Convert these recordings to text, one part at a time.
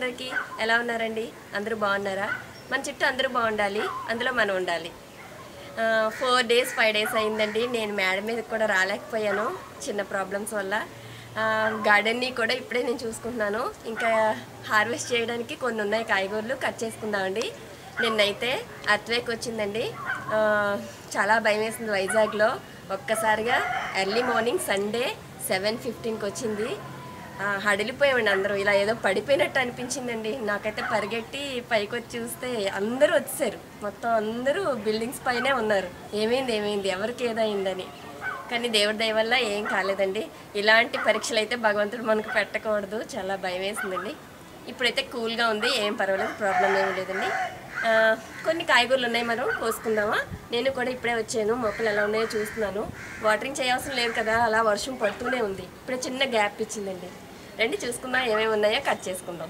అందరికీ ఎలా ఉన్నారండి అందరూ బాగున్నారా మన చుట్టూ అందరూ బాగుండాలి అందులో మనం ఉండాలి ఫోర్ డేస్ ఫైవ్ డేస్ అయిందండి నేను మేడ మీద కూడా రాలేకపోయాను చిన్న ప్రాబ్లమ్స్ వల్ల గార్డెన్ని కూడా ఇప్పుడే నేను చూసుకుంటున్నాను ఇంకా హార్వెస్ట్ చేయడానికి కొన్ని ఉన్నాయి కాయగూరలు కట్ చేసుకుందామండి నిన్నైతే అత్వేక్ వచ్చిందండి ఆ, చాలా భయం వేసింది వైజాగ్లో ఒక్కసారిగా ఎర్లీ మార్నింగ్ సండే సెవెన్ ఫిఫ్టీన్కి వచ్చింది ఆ, హడిలిపోయామండి అందరూ ఇలా ఏదో పడిపోయినట్టు అనిపించిందండి నాకైతే పరిగెట్టి పైకి వచ్చి చూస్తే అందరూ వచ్చేసారు మొత్తం అందరూ బిల్డింగ్స్ పైనే ఉన్నారు ఏమైంది ఏమైంది ఎవరికి ఏదైందని కానీ దేవుడి దయ వల్ల ఏం కాలేదండి ఇలాంటి పరీక్షలు అయితే భగవంతుడు మనకు పెట్టకూడదు చాలా భయం వేసిందండి ఇప్పుడైతే కూల్గా ఉంది ఏం పర్వాలేదు ప్రాబ్లం ఏమీ లేదండి ఆ, కొన్ని కాయగూరలు ఉన్నాయి మనం కోసుకుందామా నేను కూడా ఇప్పుడే వచ్చాను మొక్కలు ఎలా ఉన్నాయో చూస్తున్నాను వాటరింగ్ చేయవసరం లేదు కదా అలా వర్షం పడుతూనే ఉంది ఇప్పుడే చిన్న గ్యాప్ ఇచ్చిందండి రండి చూసుకుందాం ఏమేమి ఉన్నాయో కట్ చేసుకుందాం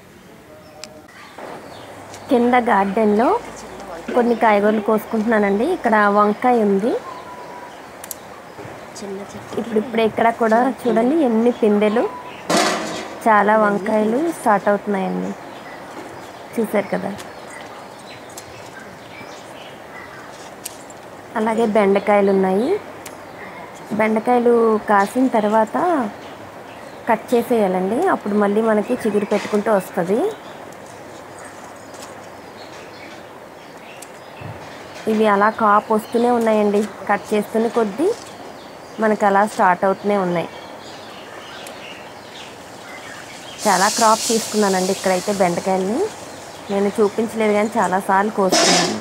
కింద గార్డెన్లో కొన్ని కాయగూరలు కోసుకుంటున్నానండి ఇక్కడ వంకాయ ఉంది చిన్న చెట్టు ఇప్పుడు ఇప్పుడు ఇక్కడ కూడా చూడండి ఎన్ని పిందెలు చాలా వంకాయలు స్టార్ట్ అవుతున్నాయండి చూసారు కదా అలాగే బెండకాయలు ఉన్నాయి బెండకాయలు కాసిన తర్వాత కట్ చేసేయాలండి అప్పుడు మళ్ళీ మనకి చిగురు పెట్టుకుంటూ వస్తుంది ఇవి అలా కాపు వస్తూనే ఉన్నాయండి కట్ చేస్తూనే కొద్దీ మనకు అలా స్టార్ట్ అవుతూనే ఉన్నాయి చాలా క్రాప్ తీసుకున్నానండి ఇక్కడైతే బెండకాయలని నేను చూపించలేదు కానీ చాలాసార్లు కోసుకున్నాను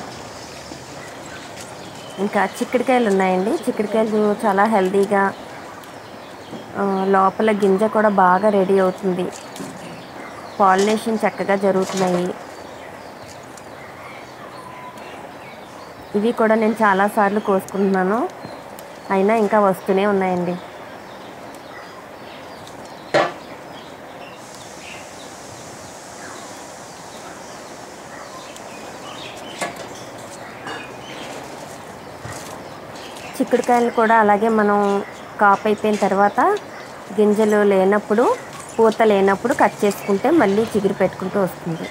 ఇంకా చిక్కుడుకాయలు ఉన్నాయండి చిక్కుడుకాయలు చాలా హెల్తీగా ఆ, లోపల గింజ కూడా బాగా రెడీ అవుతుంది పాలినేషన్ చక్కగా జరుగుతున్నాయి ఇవి కూడా నేను చాలాసార్లు కోసుకుంటున్నాను అయినా ఇంకా వస్తూనే ఉన్నాయండి చిక్కుడుకాయలు కూడా అలాగే మనం కాపు అయిపోయిన తర్వాత గింజలు లేనప్పుడు పూత లేనప్పుడు కట్ చేసుకుంటే మళ్ళీ చిగురు పెట్టుకుంటూ వస్తుంది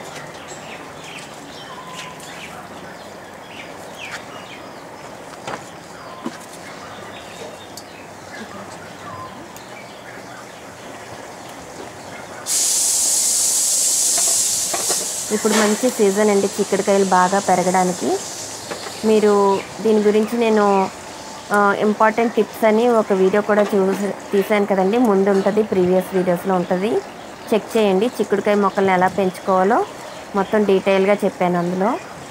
ఇప్పుడు మంచి సీజన్ అండి చిక్కుడుకాయలు బాగా పెరగడానికి మీరు దీని గురించి నేను ఇంపార్టెంట్ టిప్స్ అని ఒక వీడియో కూడా చూసి తీసాను కదండి ముందు ఉంటుంది ప్రీవియస్ వీడియోస్లో ఉంటుంది చెక్ చేయండి చిక్కుడుకాయ మొక్కల్ని ఎలా పెంచుకోవాలో మొత్తం డీటెయిల్గా చెప్పాను అందులో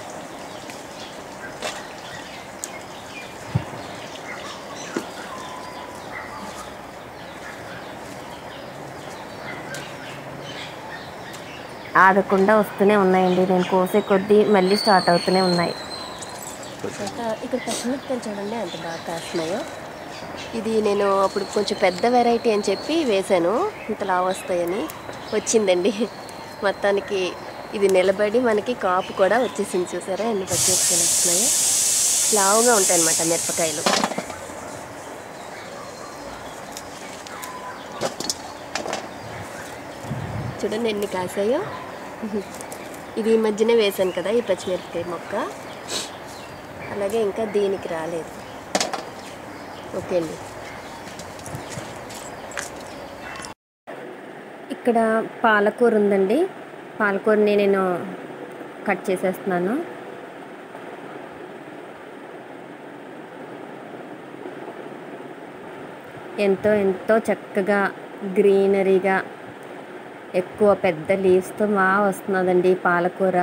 ఆగకుండా వస్తూనే ఉన్నాయండి నేను కోసే కొద్దీ మళ్ళీ స్టార్ట్ అవుతూనే ఉన్నాయి ఇక్కడ పచ్చిమిరపకాయలు చూడండి ఎంత బాగా కాస్తున్నాయో ఇది నేను అప్పుడు కొంచెం పెద్ద వెరైటీ అని చెప్పి వేశాను ఇంత లావు వస్తాయని వచ్చిందండి మొత్తానికి ఇది నిలబడి మనకి కాపు కూడా వచ్చేసింది చూసారా ఎన్ని పచ్చిమిరపకాయలు వస్తున్నాయో లావుగా ఉంటాయి అన్నమాట మిరపకాయలు చూడండి ఎన్ని కాసాయో ఇది ఈ మధ్యనే వేశాను కదా ఈ పచ్చిమిరపకాయ మొక్క అలాగే ఇంకా దీనికి రాలేదు ఓకే అండి ఇక్కడ పాలకూర ఉందండి పాలకూరని నేను కట్ చేసేస్తున్నాను ఎంతో ఎంతో చక్కగా గ్రీనరీగా ఎక్కువ పెద్ద లీవ్స్తో బాగా వస్తున్నదండి ఈ పాలకూర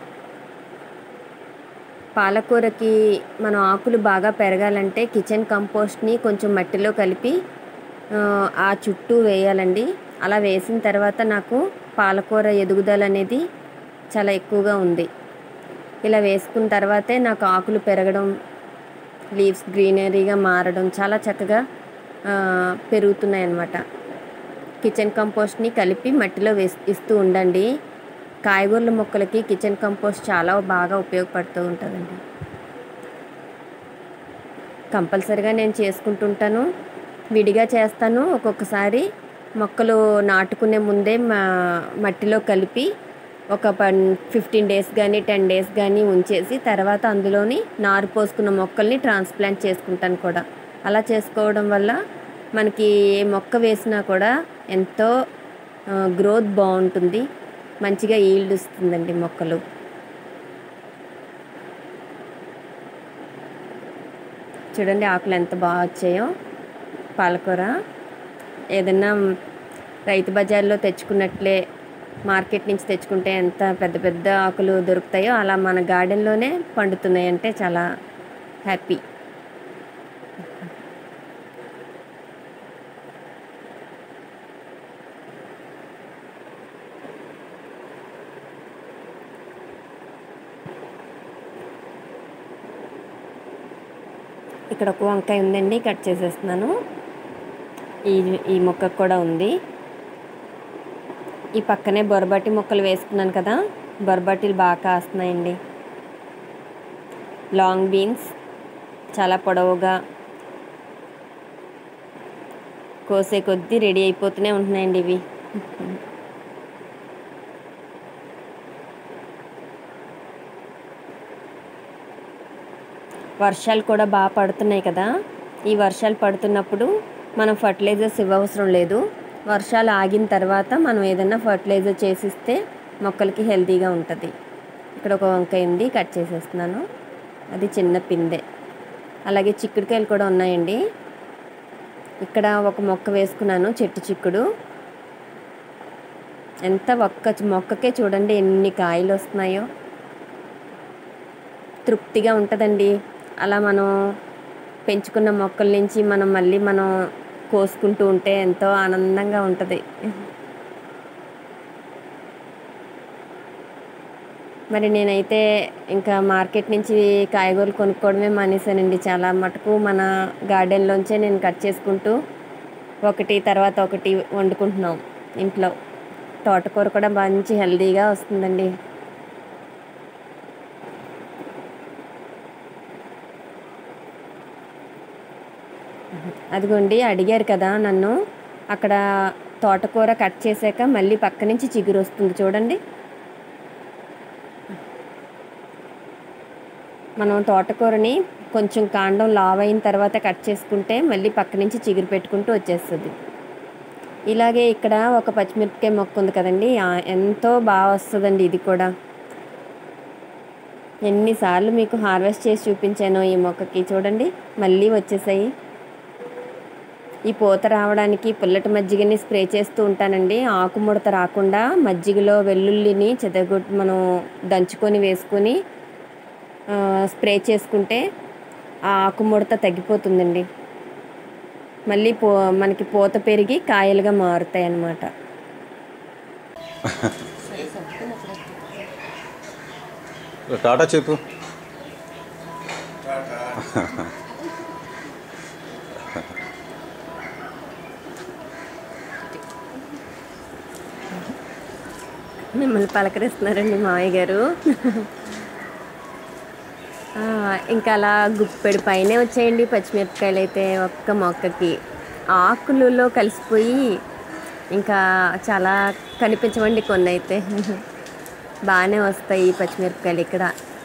పాలకూరకి మనం ఆకులు బాగా పెరగాలంటే కిచెన్ కంపోస్ట్ని కొంచెం మట్టిలో కలిపి ఆ, ఆ చుట్టూ వేయాలండి అలా వేసిన తర్వాత నాకు పాలకూర ఎదుగుదల అనేది చాలా ఎక్కువగా ఉంది ఇలా వేసుకున్న తర్వాతే నాకు ఆకులు పెరగడం లీవ్స్ గ్రీనరీగా మారడం చాలా చక్కగా ఆ, పెరుగుతున్నాయి అన్నమాట కిచెన్ కంపోస్ట్ని కలిపి మట్టిలో వేసి ఇస్తూ ఉండండి కాయగూరల మొక్కలకి కిచెన్ కంపోస్ట్ చాలా బాగా ఉపయోగపడుతూ ఉంటుందండి కంపల్సరిగా నేను చేసుకుంటుంటాను విడిగా చేస్తాను ఒక్కొక్కసారి మొక్కలు నాటుకునే ముందే మా మట్టిలో కలిపి ఒక పన్ ఫిఫ్టీన్ డేస్ కానీ టెన్ డేస్ కానీ ఉంచేసి తర్వాత అందులోని నారు పోసుకున్న మొక్కల్ని ట్రాన్స్ప్లాంట్ చేసుకుంటాను కూడా అలా చేసుకోవడం వల్ల మనకి ఏ మొక్క వేసినా కూడా ఎంతో గ్రోత్ బాగుంటుంది మంచిగా ఈల్డ్ ఇస్తుందండి మొక్కలు చూడండి ఆకులు ఎంత బాగా వచ్చాయో పాలకూర ఏదన్నా రైతు బజార్లో తెచ్చుకున్నట్లే మార్కెట్ నుంచి తెచ్చుకుంటే ఎంత పెద్ద పెద్ద ఆకులు దొరుకుతాయో అలా మన గార్డెన్లోనే పండుతున్నాయి అంటే చాలా హ్యాపీ ఇక్కడ ఒక వంకాయ ఉందండి కట్ చేసేస్తున్నాను ఈ ఈ మొక్క కూడా ఉంది ఈ పక్కనే బొరబాటి మొక్కలు వేసుకున్నాను కదా బొరబాటీలు బాగా కాస్తున్నాయండి లాంగ్ బీన్స్ చాలా పొడవుగా కోసే కొద్దీ రెడీ అయిపోతూనే ఉంటున్నాయండి ఇవి వర్షాలు కూడా బాగా పడుతున్నాయి కదా ఈ వర్షాలు పడుతున్నప్పుడు మనం ఫర్టిలైజర్స్ ఇవ్వవసరం లేదు వర్షాలు ఆగిన తర్వాత మనం ఏదైనా ఫర్టిలైజర్ చేసిస్తే మొక్కలకి హెల్తీగా ఉంటుంది ఇక్కడ ఒక వంకాయ ఉంది కట్ చేసేస్తున్నాను అది చిన్న పిందె అలాగే చిక్కుడుకాయలు కూడా ఉన్నాయండి ఇక్కడ ఒక మొక్క వేసుకున్నాను చెట్టు చిక్కుడు ఎంత ఒక్క మొక్కకే చూడండి ఎన్ని కాయలు వస్తున్నాయో తృప్తిగా ఉంటుందండి అలా మనం పెంచుకున్న మొక్కల నుంచి మనం మళ్ళీ మనం కోసుకుంటూ ఉంటే ఎంతో ఆనందంగా ఉంటుంది మరి నేనైతే ఇంకా మార్కెట్ నుంచి కాయగూరలు కొనుక్కోవడమే మానేశానండి చాలా మటుకు మన గార్డెన్లోంచే నేను కట్ చేసుకుంటూ ఒకటి తర్వాత ఒకటి వండుకుంటున్నాం ఇంట్లో తోటకూర కూడా మంచి హెల్తీగా వస్తుందండి అదిగోండి అడిగారు కదా నన్ను అక్కడ తోటకూర కట్ చేశాక మళ్ళీ పక్క నుంచి చిగురు వస్తుంది చూడండి మనం తోటకూరని కొంచెం కాండం లావ్ అయిన తర్వాత కట్ చేసుకుంటే మళ్ళీ పక్క నుంచి చిగురు పెట్టుకుంటూ వచ్చేస్తుంది ఇలాగే ఇక్కడ ఒక పచ్చిమిరపకాయ మొక్క ఉంది కదండి ఆ, ఎంతో బాగా వస్తుందండి ఇది కూడా ఎన్నిసార్లు మీకు హార్వెస్ట్ చేసి చూపించానో ఈ మొక్కకి చూడండి మళ్ళీ వచ్చేసాయి ఈ పూత రావడానికి పుల్లటి మజ్జిగని స్ప్రే చేస్తూ ఉంటానండి ఆకు ముడత రాకుండా మజ్జిగలో వెల్లుల్లిని చెదగొట్టి మనం దంచుకొని వేసుకొని ఆ, స్ప్రే చేసుకుంటే ఆ ఆకు ముడత తగ్గిపోతుందండి మళ్ళీ పో మనకి పూత పెరిగి కాయలుగా మారుతాయి అన్నమాట టాటా చెప్పు మిమ్మల్ని పలకరిస్తున్నారండి మావయ్య గారు ఆ, ఇంకా అలా గుప్పెడు పైనే వచ్చాయండి పచ్చిమిరపకాయలు అయితే ఒక్క మొక్కకి ఆకులలో కలిసిపోయి ఇంకా చాలా కనిపించవండి కొన్ని అయితే బాగానే వస్తాయి ఈ పచ్చిమిరపకాయలు ఇక్కడ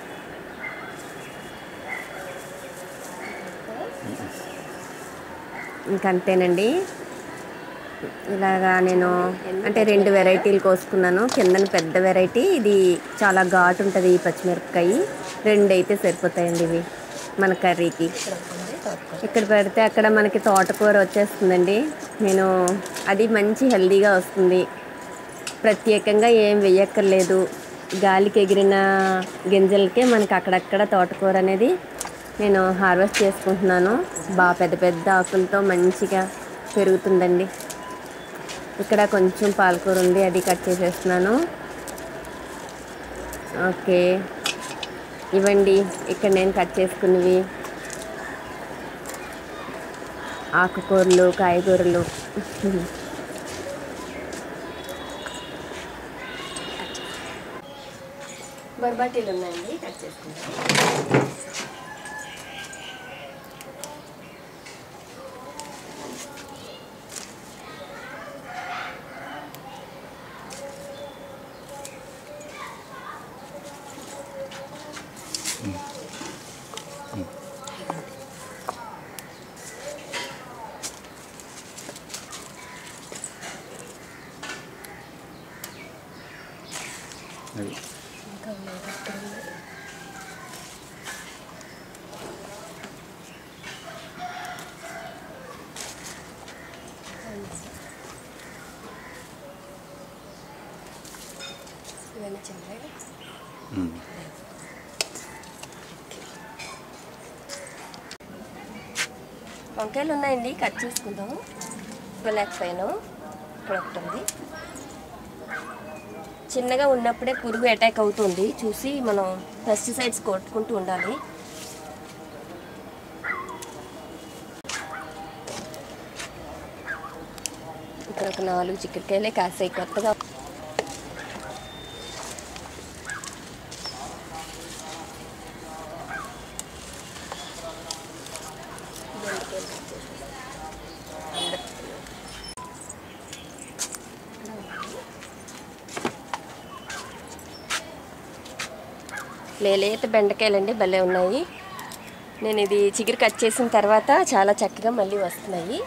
ఇంకంతేనండి ఇలాగా నేను అంటే రెండు వెరైటీలు కోసుకున్నాను కిందన పెద్ద వెరైటీ ఇది చాలా ఘాటు ఉంటుంది ఈ పచ్చిమిరపకాయ రెండు అయితే సరిపోతాయండి ఇవి మన కర్రీకి ఇక్కడ పెడితే అక్కడ మనకి తోటకూర వచ్చేస్తుందండి నేను అది మంచి హెల్దీగా వస్తుంది ప్రత్యేకంగా ఏం వెయ్యక్కర్లేదు గాలికి ఎగిరిన గింజలకే మనకి అక్కడక్కడ తోటకూర అనేది నేను హార్వెస్ట్ చేసుకుంటున్నాను బాగా పెద్ద పెద్ద ఆకులతో మంచిగా పెరుగుతుందండి ఇక్కడ కొంచెం పాలకూర ఉంది అది కట్ చేసేస్తున్నాను ఓకే ఇవ్వండి ఇక్కడ నేను కట్ చేసుకున్నవి ఆకుకూరలు కాయగూరలు బొర్బాటీలు ఉన్నాయండి కట్ చేసుకుంటాం వంకాయలు ఉన్నాయండి కట్ చేసుకుందాం లేకపోయాను ఇక్కడ ఒకటి ఉంది చిన్నగా ఉన్నప్పుడే పురుగు అటాక్ అవుతుంది చూసి మనం పెస్టిసైడ్స్ కొట్టుకుంటూ ఉండాలి ఇక్కడ ఒక నాలుగు చిక్కడికాయలే కాసాయి కొత్తగా బెండకాయలు కట్ చేసేసాను. లేలేత బెండకాయలండి భలే ఉన్నాయి నేను ఇది చిగురు కట్ చేసిన తర్వాత చాలా చక్కగా మళ్ళీ వస్తున్నాయి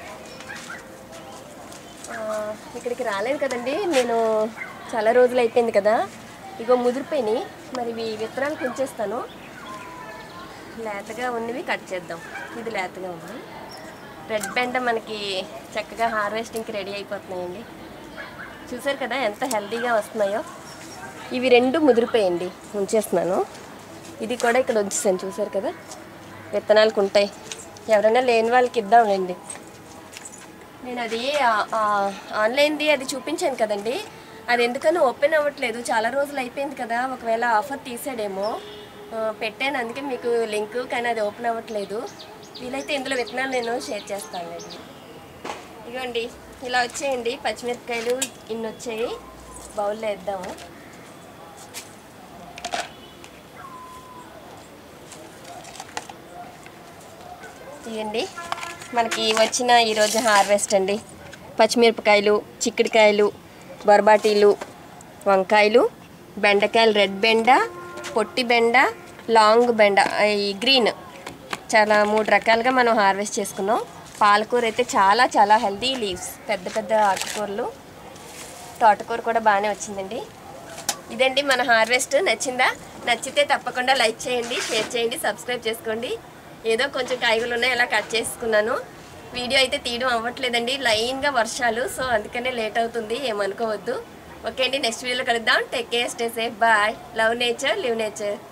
ఆ, ఇక్కడికి రాలేదు కదండి నేను చాలా రోజులు అయిపోయింది కదా ఇగో ముదిరిపోయినాయి మరి ఇవి విత్తనాలు ఉంచేస్తాను లేతగా ఉన్నవి కట్ చేద్దాం ఇది లేతగా ఉంది రెడ్ బెండ మనకి చక్కగా హార్వెస్టింగ్కి రెడీ అయిపోతున్నాయండి చూసారు కదా ఎంత హెల్తీగా వస్తున్నాయో ఇవి రెండు ముదిరిపోయండి ఉంచేస్తున్నాను ఇది కూడా ఇక్కడ ఉంచేసాను చూసారు కదా విత్తనాలకు ఉంటాయి ఎవరైనా లేని వాళ్ళకి ఇద్దాంలేండి నేను అది ఆ- ఆ ఆన్లైన్ది అది చూపించాను కదండి అది ఎందుకని ఓపెన్ అవ్వట్లేదు చాలా రోజులు అయిపోయింది కదా ఒకవేళ ఆఫర్ తీసాడేమో ఆ, పెట్టాను అందుకే మీకు లింక్ కానీ అది ఓపెన్ అవ్వట్లేదు వీలైతే ఇందులో విత్తనాలు నేను షేర్ చేస్తానండి ఇదిగోండి ఇలా వచ్చేయండి పచ్చిమిరపకాయలు ఇన్ని వచ్చాయి బౌల్లో వేద్దాము ఇదండి మనకి వచ్చిన ఈరోజు హార్వెస్ట్ అండి పచ్చిమిరపకాయలు చిక్కుడుకాయలు బొరబాటీలు వంకాయలు బెండకాయలు రెడ్ బెండ పొట్టి బెండ లాంగ్ బెండ ఈ గ్రీన్ చాలా మూడు రకాలుగా మనం హార్వెస్ట్ చేసుకున్నాం పాలకూర అయితే చాలా చాలా హెల్దీ లీవ్స్ పెద్ద పెద్ద ఆకుకూరలు తోటకూర కూడా బాగానే వచ్చిందండి ఇదండి మన హార్వెస్ట్ నచ్చిందా నచ్చితే తప్పకుండా లైక్ చేయండి షేర్ చేయండి సబ్స్క్రైబ్ చేసుకోండి ఏదో కొంచెం కాయగూరలు ఉన్నాయి అలా కట్ చేసుకున్నాను వీడియో అయితే తీయడం అవ్వట్లేదండి లైన్గా వర్షాలు సో అందుకనే లేట్ అవుతుంది ఏమనుకోవద్దు ఓకే అండి నెక్స్ట్ వీడియోలో కలుద్దాం take care stay safe bye love nature live nature